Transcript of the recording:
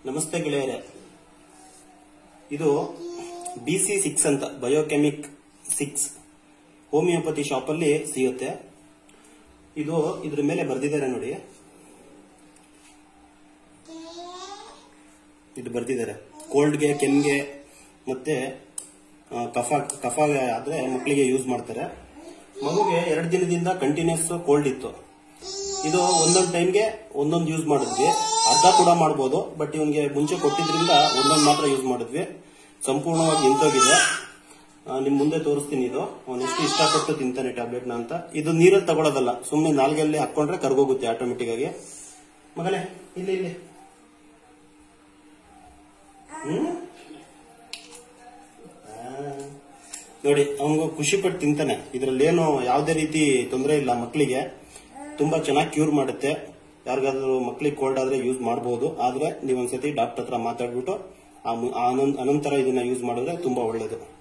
ನಮಸ್ತೆ ಗೆಳೆಯರೆ ಇದು ಬಿ ಸಿ ಸಿಕ್ಸ್ ಅಂತ ಬಯೋಕೆಮಿಕ್ ಸಿಕ್ಸ್ ಹೋಮಿಯೋಪತಿ ಶಾಪಲ್ಲಿ ಸಿಗುತ್ತೆ ಇದು ಇದ್ರ ಮೇಲೆ ಬರ್ದಿದ್ದಾರೆ ನೋಡಿ ಇದು ಬರ್ದಿದ್ದಾರೆ ಕೋಲ್ಡ್ಗೆ ಕೆಮ್ಗೆ ಮತ್ತೆ ಆ, ಕಫ ಕಫ ಆದ್ರೆ ಮಕ್ಕಳಿಗೆ ಯೂಸ್ ಮಾಡ್ತಾರೆ ಮಗುಗೆ ಎರಡು ದಿನದಿಂದ ಕಂಟಿನ್ಯೂಸ್ ಕೋಲ್ಡ್ ಇತ್ತು ಇದು ಒಂದೊಂದು ಟೈಮ್ಗೆ ಒಂದೊಂದು ಯೂಸ್ ಮಾಡಿದ್ವಿ ಅರ್ಧ ಕೂಡ ಮಾಡ್ಬೋದು ಬಟ್ ಇವನ್ಗೆ ಮುಂಚೆ ಕೊಟ್ಟಿದ್ರಿಂದ ಒಂದೊಂದು ಮಾತ್ರ ಯೂಸ್ ಮಾಡಿದ್ವಿ ಸಂಪೂರ್ಣವಾಗಿ ನಿಂತೋಗಿದೆ ಆ, ನಿಮ್ ಮುಂದೆ ತೋರಿಸ್ತೀನಿ ಇದು ಅವನು ಎಷ್ಟು ಇಷ್ಟಪಟ್ಟು ತಿಂತಾನೆ ಟ್ಯಾಬ್ಲೆಟ್ ನ ಅಂತ ಇದು ನೀರಲ್ಲಿ ತಗೊಳ್ಳೋದಲ್ಲ ಸುಮ್ಮನೆ ನಾಲ್ಗೆಲ್ಲಿ ಹಾಕೊಂಡ್ರೆ ಕರ್ಗೋಗುತ್ತೆ ಆಟೋಮೆಟಿಕ್ ಆಗಿ ಮಗನೇ ಇಲ್ಲಿ ಇಲ್ಲಿ ಹ್ಮ್ ಆ, ನೋಡಿ ಅವನಿಗೂ ಖುಷಿ ಪಟ್ಟು ತಿಂತಾನೆ ಇದ್ರಲ್ಲಿ ಏನು ಯಾವುದೇ ರೀತಿ ತೊಂದರೆ ಇಲ್ಲ ಮಕ್ಕಳಿಗೆ ತುಂಬಾ ಚೆನ್ನಾಗಿ ಕ್ಯೂರ್ ಮಾಡುತ್ತೆ ಯಾರಿಗಾದ್ರೂ ಮಕ್ಕಳಿಗೆ ಕೋಲ್ಡ್ ಆದ್ರೆ ಯೂಸ್ ಮಾಡಬಹುದು ಆದ್ರೆ ನೀವೊಂದ್ಸತಿ ಡಾಕ್ಟರ್ ಹತ್ರ ಮಾತಾಡ್ಬಿಟ್ಟು ಆ ಮು- ಆ ಅನಂ- ಅನಂತರ ಇದನ್ನ ಯೂಸ್ ಮಾಡಿದ್ರೆ ತುಂಬಾ ಒಳ್ಳೇದು